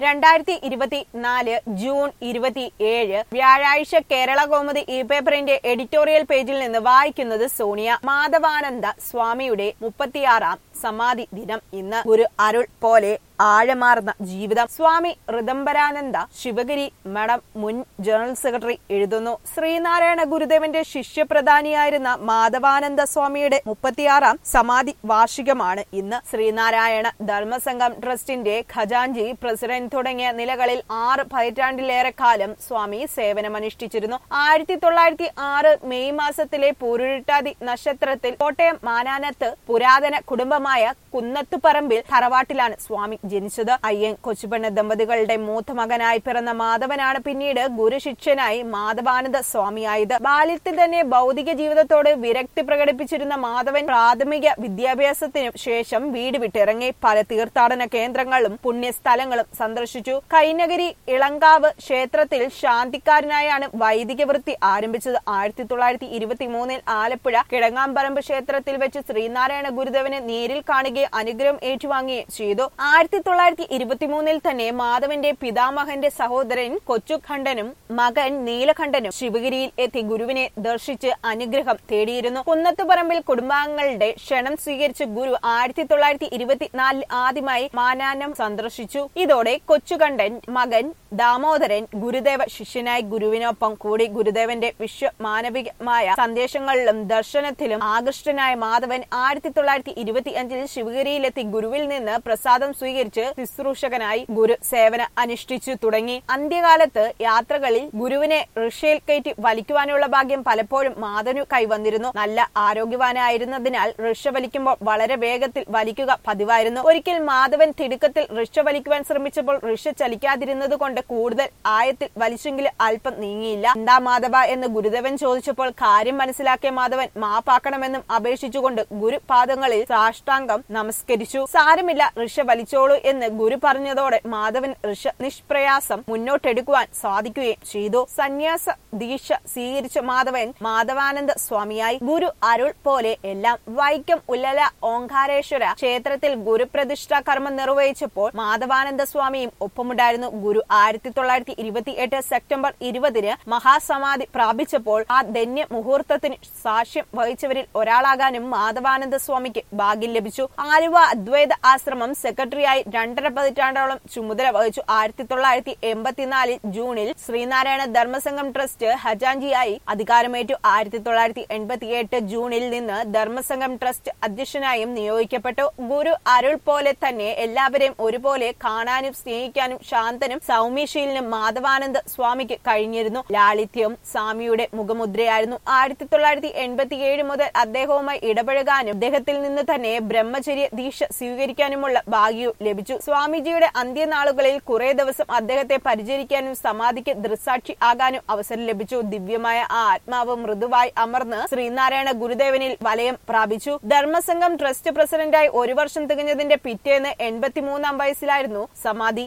രണ്ടായിരത്തി ഇരുപത്തിനാല് ജൂൺ ഇരുപത്തി ഏഴ് വ്യാഴാഴ്ച കേരള കൗമുദി ഇ പേപ്പറിന്റെ എഡിറ്റോറിയൽ പേജിൽ നിന്ന് വായിക്കുന്നത് സോണിയ മാധവാനന്ദ സ്വാമിയുടെ മുപ്പത്തിയാറാം സമാധി ദിനം ഇന്ന് ഒരു അരുൾ പോലെ ആഴമാർന്ന ജീവിതം സ്വാമി ഋദംബരാനന്ദ ശിവഗിരി മഠം മുൻ ജനറൽ സെക്രട്ടറി എഴുതുന്നു ശ്രീനാരായണ ഗുരുദേവന്റെ ശിഷ്യപ്രധാനിയായിരുന്ന മാധവാനന്ദ സ്വാമിയുടെ മുപ്പത്തിയാറാം സമാധി വാർഷികമാണ് ഇന്ന് ശ്രീനാരായണ ധർമ്മസംഘം ട്രസ്റ്റിന്റെ ഖജാൻജി പ്രസിഡന്റ് തുടങ്ങിയ നിലകളിൽ ആറ് പതിറ്റാണ്ടിലേറെ കാലം സ്വാമി സേവനമനുഷ്ഠിച്ചിരുന്നു ആയിരത്തി തൊള്ളായിരത്തി ആറ് മെയ് മാസത്തിലെ പൂരുരുട്ടാതി നക്ഷത്രത്തിൽ കോട്ടയം മാനാനത്ത് പുരാതന കുടുംബമായ കുന്നത്തുപറമ്പിൽ തറവാട്ടിലാണ് സ്വാമി ജനിച്ചത് അയ്യൻ കൊച്ചുപെണ്ണ ദമ്പതികളുടെ മൂത്ത മകനായി പിറന്ന മാധവനാണ് പിന്നീട് ഗുരുശിഷ്യനായി മാധവാനന്ദ സ്വാമിയായത് ബാല്യത്തിൽ തന്നെ ഭൗതിക ജീവിതത്തോട് വിരക്തി പ്രകടിപ്പിച്ചിരുന്ന മാധവൻ പ്രാഥമിക വിദ്യാഭ്യാസത്തിനു ശേഷം വീട് വിട്ടിറങ്ങി പല തീർത്ഥാടന കേന്ദ്രങ്ങളും പുണ്യസ്ഥലങ്ങളും സന്ദർശിച്ചു കൈനഗരി ഇളങ്കാവ് ക്ഷേത്രത്തിൽ ശാന്തിക്കാരനായാണ് വൈദിക വൃത്തി ആരംഭിച്ചത് ആയിരത്തി തൊള്ളായിരത്തി ഇരുപത്തി മൂന്നിൽ ആലപ്പുഴ കിഴങ്ങാമ്പറമ്പ് ക്ഷേത്രത്തിൽ വെച്ച് ശ്രീനാരായണ ഗുരുദേവനെ നേരിൽ കാണുകയും അനുഗ്രഹം ഏറ്റുവാങ്ങുകയും ചെയ്തു ആയിരത്തി തൊള്ളായിരത്തി ഇരുപത്തിമൂന്നിൽ തന്നെ മാധവന്റെ പിതാമഹന്റെ സഹോദരൻ കൊച്ചുഖണ്ഡനും മകൻ നീലകണ്ഠനും ശിവഗിരിയിൽ എത്തി ഗുരുവിനെ ദർശിച്ച് അനുഗ്രഹം തേടിയിരുന്നു കുന്നത്തുപറമ്പിൽ കുടുംബാംഗങ്ങളുടെ ക്ഷണം സ്വീകരിച്ച ഗുരു ആയിരത്തി തൊള്ളായിരത്തി ഇരുപത്തിനാലിൽ ആദ്യമായി മാനാനം സന്ദർശിച്ചു ഇതോടെ കൊച്ചുകണ്ഠൻ മകൻ ദാമോദരൻ ഗുരുദേവ ശിഷ്യനായി ഗുരുവിനൊപ്പം കൂടി ഗുരുദേവന്റെ വിശ്വമാനവികമായ സന്ദേശങ്ങളിലും ദർശനത്തിലും ആകൃഷ്ടനായ മാധവൻ ആയിരത്തി തൊള്ളായിരത്തി ഇരുപത്തി അഞ്ചിൽ ശിവഗിരിയിലെത്തി ഗുരുവിൽ നിന്ന് പ്രസാദം സ്വീകരിച്ച് ശുശ്രൂഷകനായി ഗുരു സേവന അനുഷ്ഠിച്ചു തുടങ്ങി അന്ത്യകാലത്ത് യാത്രകളിൽ ഗുരുവിനെ ഋഷയിൽ കയറ്റി വലിക്കുവാനുള്ള ഭാഗ്യം പലപ്പോഴും മാധവനു കൈവന്നിരുന്നു നല്ല ആരോഗ്യവാനായിരുന്നതിനാൽ ഋഷ വലിക്കുമ്പോൾ വളരെ വേഗത്തിൽ വലിക്കുക പതിവായിരുന്നു ഒരിക്കൽ മാധവൻ തിടുക്കത്തിൽ ഋഷ വലിക്കുവാൻ ശ്രമിച്ചപ്പോൾ ഋഷ ചലിക്കാതിരുന്നത് കൊണ്ട് കൂടുതൽ ആയത്തിൽ വലിച്ചെങ്കിലും അല്പം നീങ്ങിയില്ല എന്താ മാധവ എന്ന് ഗുരുദേവൻ ചോദിച്ചപ്പോൾ കാര്യം മനസ്സിലാക്കിയ മാധവൻ മാപ്പാക്കണമെന്നും അപേക്ഷിച്ചുകൊണ്ട് ഗുരുപാദങ്ങളിൽ സാഷ്ടാംഗം നമസ്കരിച്ചു സാരമില്ല ഋഷ വലിച്ചോളൂ എന്ന് ഗുരു പറഞ്ഞതോടെ മാധവൻ ഋഷ നിഷ്പ്രയാസം മുന്നോട്ടെടുക്കുവാൻ സാധിക്കുകയും ചെയ്തു സന്യാസ ദീക്ഷ സ്വീകരിച്ച മാധവൻ മാധവാനന്ദ സ്വാമിയായി ഗുരു അരുൾ പോലെ എല്ലാം വൈക്കം ഉല്ലല ഓങ്കാരേശ്വര ക്ഷേത്രത്തിൽ ഗുരുപ്രതിഷ്ഠാ കർമ്മം നിർവഹിച്ചപ്പോൾ മാധവാനന്ദ സ്വാമിയും ഒപ്പമുണ്ടായിരുന്നു ഗുരു ആയിരത്തി തൊള്ളായിരത്തി ഇരുപത്തി എട്ട് സെപ്റ്റംബർ ഇരുപതിന് മഹാസമാധി പ്രാപിച്ചപ്പോൾ ആ ധന്യ മുഹൂർത്തത്തിന് സാക്ഷ്യം വഹിച്ചവരിൽ ഒരാളാകാനും മാധവാനന്ദ സ്വാമിക്ക് ഭാഗ്യം ലഭിച്ചു ആലുവ അദ്വൈത ആശ്രമം സെക്രട്ടറിയായി രണ്ടര പതിറ്റാണ്ടോളം ചുമതല വഹിച്ചു ആയിരത്തി തൊള്ളായിരത്തി എൺപത്തിനാലിൽ ജൂണിൽ ശ്രീനാരായണ ധർമ്മസംഘം ട്രസ്റ്റ് ഹജാൻജിയായി അധികാരമേറ്റു ആയിരത്തി തൊള്ളായിരത്തി എൺപത്തിയെട്ട് ജൂണിൽ നിന്ന് ധർമ്മസംഘം ട്രസ്റ്റ് അധ്യക്ഷനായും നിയോഗിക്കപ്പെട്ടു ഗുരു അരുൾ പോലെ തന്നെ എല്ലാവരെയും ഒരുപോലെ കാണാനും സ്നേഹിക്കാനും ശാന്തനും സൗമ്യശീലനും മാധവാനന്ദ സ്വാമിക്ക് കഴിഞ്ഞിരുന്നു ലാളിത്യവും സ്വാമിയുടെ മുഖമുദ്രയായിരുന്നു ആയിരത്തി തൊള്ളായിരത്തി എൺപത്തിയേഴ് മുതൽ അദ്ദേഹവുമായി ഇടപഴകാനും അദ്ദേഹത്തിൽ നിന്ന് തന്നെ ബ്രഹ്മചര്യ ദീക്ഷ സ്വീകരിക്കാനുമുള്ള ഭാഗ്യവും ലഭിച്ചു സ്വാമിജിയുടെ അന്ത്യനാളുകളിൽ കുറെ ദിവസം അദ്ദേഹത്തെ പരിചരിക്കാനും സമാധിക്ക് ദൃസാക്ഷി ആകാനും അവസരം ലഭിച്ചു ദിവ്യമായ ആ ആത്മാവ് മൃദുവായി അമർന്ന് ശ്രീനാരായണ ഗുരുദേവനിൽ വലയം പ്രാപിച്ചു ധർമ്മസംഘം ട്രസ്റ്റ് പ്രസിഡന്റായി ഒരു വർഷം തികഞ്ഞതിന്റെ പിറ്റേന്ന് എൺപത്തിമൂന്നാം വയസ്സിലായിരുന്നു സമാധി